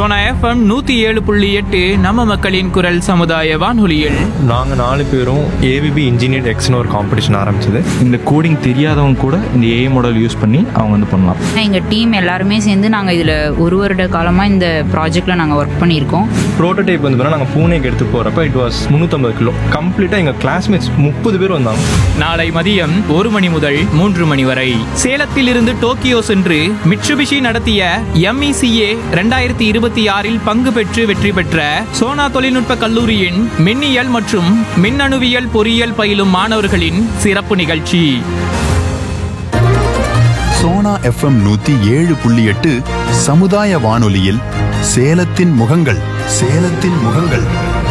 Sona FM நூத்தி ஏழு புள்ளி எட்டு நம்ம மக்களின் குரல் சமுதாய வானொலியில் நாங்கள் நாலு பேரும் ஏவிபி இன்ஜினியர் எக்ஸ்னு ஒரு காம்படிஷன் ஆரம்பிச்சது இந்த கோடிங் தெரியாதவங்க கூட இந்த ஏஐ மாடல் யூஸ் பண்ணி அவங்க வந்து பண்ணலாம் எங்கள் டீம் எல்லாருமே சேர்ந்து நாங்கள் இதில் ஒரு வருட காலமாக இந்த ப்ராஜெக்டில் நாங்கள் ஒர்க் பண்ணியிருக்கோம் ப்ரோட்டோடைப் வந்து பார்த்தா நாங்கள் பூனேக்கு எடுத்து போகிறப்ப இட் வாஸ் முந்நூற்றம்பது கிலோ கம்ப்ளீட்டாக எங்கள் கிளாஸ்மேட்ஸ் முப்பது பேர் வந்தாங்க நாளை மதியம் ஒரு மணி முதல் மூன்று மணி வரை சேலத்தில் இருந்து டோக்கியோ சென்று மிட்சுபிஷி நடத்திய எம்இசிஏ ரெண்டாயிரத்தி இருபத்தி ஆறில் பங்கு பெற்று வெற்றி பெற்ற சோனா தொழில்நுட்ப கல்லூரியின் மின்னியல் மற்றும் மின்னணுவியல் பொறியியல் பயிலும் மாணவர்களின் சிறப்பு நிகழ்ச்சி சோனா எஃப்எம் நூத்தி ஏழு புள்ளி எட்டு சமுதாய வானொலியில் சேலத்தின் முகங்கள் சேலத்தின் முகங்கள்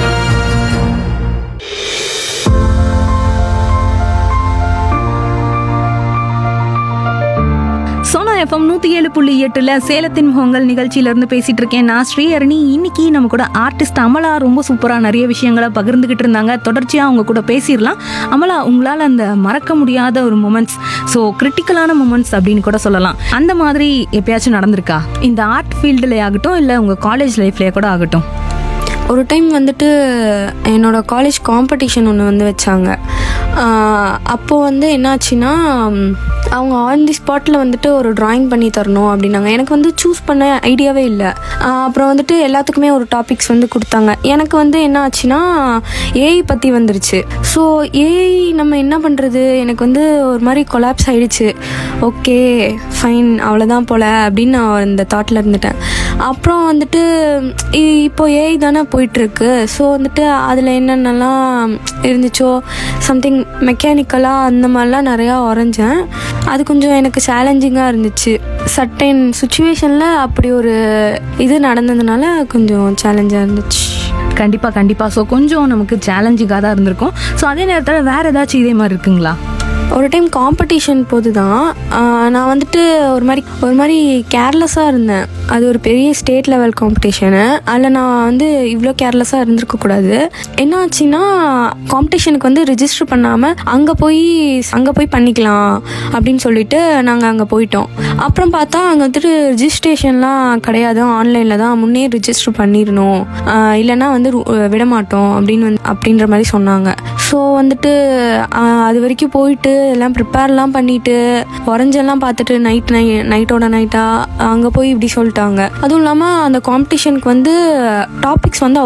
சோனா எஃப்எம் நூற்றி ஏழு புள்ளி எட்டில் சேலத்தின் முகங்கள் நிகழ்ச்சியிலேருந்து பேசிகிட்டு இருக்கேன் நான் ஸ்ரீஹரணி இன்னைக்கு நம்ம கூட ஆர்டிஸ்ட் அமலா ரொம்ப சூப்பராக நிறைய விஷயங்களை பகிர்ந்துக்கிட்டு இருந்தாங்க தொடர்ச்சியாக அவங்க கூட பேசிடலாம் அமலா உங்களால் அந்த மறக்க முடியாத ஒரு மூமெண்ட்ஸ் ஸோ கிரிட்டிக்கலான மூமெண்ட்ஸ் அப்படின்னு கூட சொல்லலாம் அந்த மாதிரி எப்பயாச்சும் நடந்திருக்கா இந்த ஆர்ட் ஃபீல்டில் ஆகட்டும் இல்லை உங்கள் காலேஜ் லைஃப்லேயே கூட ஆகட்டும் ஒரு டைம் வந்துட்டு என்னோட காலேஜ் காம்படிஷன் ஒன்று வந்து வச்சாங்க அப்போது வந்து என்னாச்சுன்னா ம், அவங்க ஆன் தி ஸ்பாட்டில் வந்துட்டு ஒரு டிராயிங் பண்ணி தரணும் அப்படின்னாங்க எனக்கு வந்து சூஸ் பண்ண ஐடியாவே இல்லை அப்புறம் வந்துட்டு எல்லாத்துக்குமே ஒரு டாபிக்ஸ் வந்து கொடுத்தாங்க எனக்கு வந்து என்ன ஆச்சுன்னா ஏஐ பற்றி வந்துருச்சு ஸோ ஏஐ நம்ம என்ன பண்ணுறது எனக்கு வந்து ஒரு மாதிரி கொலாப்ஸ் ஆயிடுச்சு ஓகே ஃபைன் அவ்வளோதான் போல அப்படின்னு நான் இந்த தாட்டில் இருந்துட்டேன் அப்புறம் வந்துட்டு இ- இப்போ ஏஐ தானே போயிட்டுருக்கு ஸோ வந்துட்டு அதில் என்னென்னலாம் இருந்துச்சோ சம்திங் மெக்கானிக்கலாக அந்த மாதிரிலாம் நிறையா வரைஞ்சேன் அது கொஞ்சம் எனக்கு சேலஞ்சிங்காக இருந்துச்சு சர்டைன் சுச்சுவேஷனில் அப்படி ஒரு இது நடந்ததுனால கொஞ்சம் சேலஞ்சாக இருந்துச்சு கண்டிப்பாக கண்டிப்பாக ஸோ கொஞ்சம் நமக்கு சேலஞ்சிங்காக தான் இருந்திருக்கும் ஸோ அதே நேரத்தில் வேறு ஏதாச்சும் இதே மாதிரி இருக்குங்களா ஒரு டைம் காம்படிஷன் போது தான் நான் வந்துட்டு ஒரு மாதிரி ஒரு மாதிரி கேர்லெஸ்ஸாக இருந்தேன் அது ஒரு பெரிய ஸ்டேட் லெவல் காம்படிஷனு அதில் நான் வந்து இவ்வளோ கேர்லெஸ்ஸாக இருந்திருக்கக்கூடாது என்ன ஆச்சுன்னா காம்படிஷனுக்கு வந்து ரிஜிஸ்டர் பண்ணாமல் அங்கே போய் அங்கே போய் பண்ணிக்கலாம் அப்படின்னு சொல்லிட்டு நாங்கள் அங்கே போயிட்டோம் அப்புறம் பார்த்தா அங்கே வந்துட்டு ரிஜிஸ்ட்ரேஷன்லாம் கிடையாது ஆன்லைனில் தான் முன்னே ரிஜிஸ்டர் பண்ணிடணும் ஆஹ் இல்லைன்னா வந்து ரு- விட மாட்டோம் அப்படின்னு வந்து அப்படின்ற மாதிரி சொன்னாங்க ஸோ வந்துட்டு ஆஹ் அது வரைக்கும் போயிட்டு எல்லாம் ப்ரிப்பேர்லாம் பண்ணிட்டு உறைஞ்செல்லாம் பார்த்துட்டு நைட் நை நைட்டோட நைட்டாக அங்கே போய் இப்படி சொல்லிட்டாங்க அதுவும் இல்லாமல் அந்த காம்படிஷனுக்கு வந்து டாபிக்ஸ் வந்து